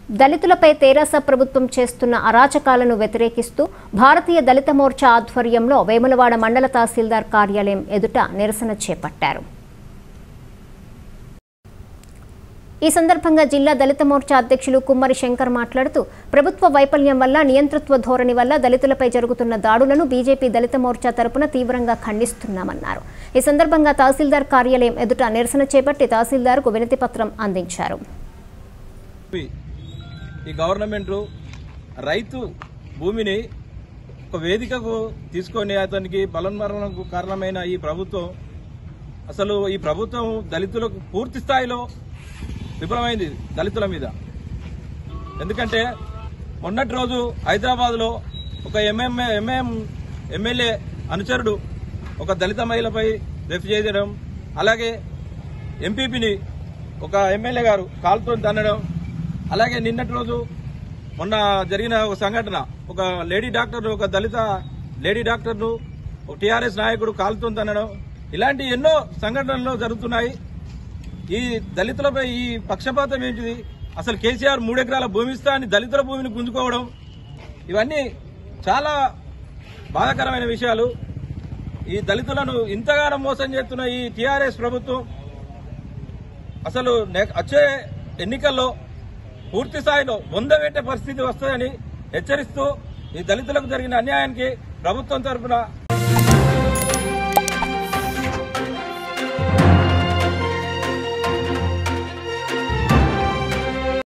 దళితులపై తెరాస ప్రభుత్వం చేస్తున్న అరాచకాలను వ్యతిరేకిస్తూ భారతీయ దళిత మోర్చా ఆధ్వర్యంలో వేములవాడ మండల తహసీల్దార్ కార్యాలయం ఎదుట నిరసన చేపట్టారు ఈ సందర్భంగా జిల్లా దళిత మోర్చా అధ్యక్షులు కుమ్మరి శంకర్ మాట్లాడుతూ ప్రభుత్వ వైఫల్యం వల్ల నియంతృత్వ ధోరణి వల్ల దళితులపై జరుగుతున్న దాడులను బీజేపీ దళిత మోర్చా తరపున తీవ్రంగా ఖండిస్తున్నామన్నారు ఈ సందర్భంగా తహసీల్దార్ కార్యాలయం ఎదుట నిరసన చేపట్టి తహసీల్దార్కు వినతి పత్రం అందించారు ఈ గవర్నమెంట్ రైతు భూమిని ఒక వేదికకు తీసుకొని అతనికి బలన్మరణకు కారణమైన ఈ ప్రభుత్వం అసలు ఈ ప్రభుత్వం దళితులకు పూర్తి స్థాయిలో విఫలమైంది దళితుల మీద ఎందుకంటే మొన్నటి రోజు హైదరాబాద్లో ఒక ఎంఎంఏ ఎంఎం ఎమ్మెల్యే అనుచరుడు ఒక దళిత మహిళపై రెఫ్ చేయడం అలాగే ఎంపీపీని ఒక ఎమ్మెల్యే గారు కాలుతో తన్నడం అలాగే నిన్నటి రోజు మొన్న జరిగిన ఒక సంఘటన ఒక లేడీ డాక్టర్ ఒక దళిత లేడీ డాక్టర్ను ఒక టీఆర్ఎస్ నాయకుడు కాలుతో తన్నడం ఇలాంటి ఎన్నో సంఘటనలు జరుగుతున్నాయి ఈ దళితులపై ఈ పక్షపాతం ఏంటిది అసలు కేసీఆర్ మూడెకరాల భూమి ఇస్తా అని దళితుల భూమిని గుంజుకోవడం ఇవన్నీ చాలా బాధాకరమైన విషయాలు ఈ దళితులను ఇంతగానో మోసం చేస్తున్న ఈ టీఆర్ఎస్ ప్రభుత్వం అసలు నె- వచ్చే ఎన్నికల్లో పూర్తి స్థాయిలో వంద పెట్టే పరిస్థితి వస్తుందని హెచ్చరిస్తూ ఈ దళితులకు జరిగిన అన్యాయానికి ప్రభుత్వం తరఫున